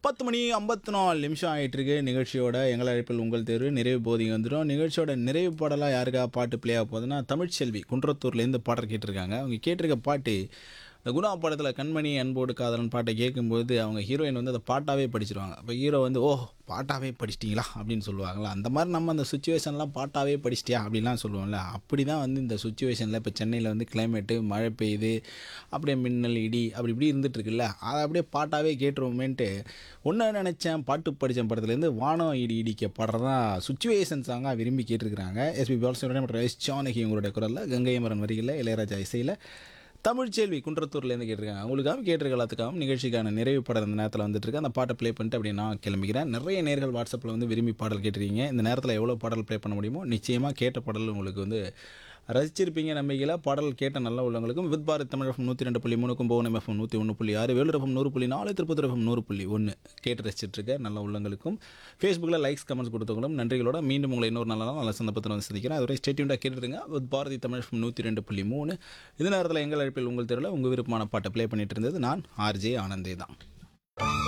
பத்து மணி ஐம்பத்தி நாலு நிமிஷம் ஆயிட்டு இருக்கு நிகழ்ச்சியோட எங்கள் அழைப்பில் உங்கள் தேர்வு நிறைவு போதி வந்துடும் நிகழ்ச்சியோட நிறைவு பாடலாக யாருக்கா பாட்டு ப்ளே ஆக போகுதுன்னா தமிழ்ச்செல்வி குன்றத்தூர்லேருந்து பாடல் கேட்டிருக்காங்க அவங்க கேட்டிருக்க பாட்டு இந்த குணா படத்தில் கண்மணி அன்போடு காதலன் பாட்டை கேட்கும்போது அவங்க ஹீரோயின் வந்து அந்த பாட்டாவே படிச்சிருவாங்க அப்போ ஹீரோ வந்து ஓ பாட்டாவே படிச்சிட்டிங்களா அப்படின்னு சொல்லுவாங்களா அந்த மாதிரி நம்ம அந்த சுச்சுவேஷன்லாம் பாட்டாவே படிச்சிட்டியா அப்படிலாம் சொல்லுவோம்ல அப்படி தான் வந்து இந்த சுச்சுவேஷனில் இப்போ சென்னையில் வந்து கிளைமேட்டு மழை பெய்யுது அப்படியே மின்னல் இடி அப்படி இப்படி இருந்துட்டு இருக்குல்ல அதை அப்படியே பாட்டாவே கேட்டுருவோமேன்ட்டு ஒன்று நினச்சேன் பாட்டு படித்த படத்துலேருந்து வானம் இடி இடிக்க பாடுறதான் சுச்சுவேஷன் சாங்காக விரும்பி கேட்டிருக்கிறாங்க எஸ்பி பாலசுப்ரமணியம் மற்றும் எஸ் ஜானகி உங்களுடைய குரலில் கங்கை மரன் வரிகளில் இளையராஜா இசையில் தமிழ்ச்செல்வி குன்றத்தூர்லேருந்து கேட்டிருக்காங்க அவங்களுக்காக கேட்டிருக்க எல்லாத்துக்காகவும் நிகழ்ச்சிக்கான நிறைவு பாடல் இந்த நேரத்தில் வந்துட்டு இருக்கு அந்த பாட்டை ப்ளே பண்ணிட்டு அப்படியே நான் கிளம்பிக்கிறேன் நிறைய நேர்கள் வாட்ஸ்அப்பில் வந்து விரும்பி பாடல் கேட்டிருக்கீங்க இந்த நேரத்தில் எவ்வளோ பாடல் ப்ளே பண்ண முடியுமோ நிச்சயமாக கேட்ட பாடல் உங்களுக்கு வந்து ரசிச்சிருப்பீங்க நம்பிக்கையில் பாடல் கேட்ட நல்ல உள்ளவங்களுக்கும் வித் பாரத் தமிழ் எஃப்எம் நூற்றி ரெண்டு புள்ளி மூணுக்கும் பவுன் எஃப்எம் நூற்றி ஒன்று புள்ளி ஆறு வேலூர் எஃப்எம் நூறு புள்ளி நாலு திருப்பத்தூர் எஃப்எம் நூறு புள்ளி ஒன்று கேட்டு ரசிச்சிட்டு இருக்க நல்ல உள்ளவங்களுக்கும் ஃபேஸ்புக்கில் லைக்ஸ் கமெண்ட்ஸ் கொடுத்தவங்களும் நன்றிகளோட மீண்டும் உங்களை இன்னொரு நல்ல நாள் நல்ல சந்தர்ப்பத்தில் வந்து சந்திக்கிறேன் அதுவரை ஸ்டேட்யூண்டாக கேட்டுருங்க வித் பாரதி தமிழ் எஃப்எம் நூற்றி ரெண்டு புள்ளி மூணு இந்த நேரத்தில் எங்கள் அழைப்பில் உங்கள் தெருவில் உங்கள் விருப்பமான பாட்டை ப்ளே பண்ணிட்டு இருந்தது நான் ஆர்ஜே ஆனந்தே தான்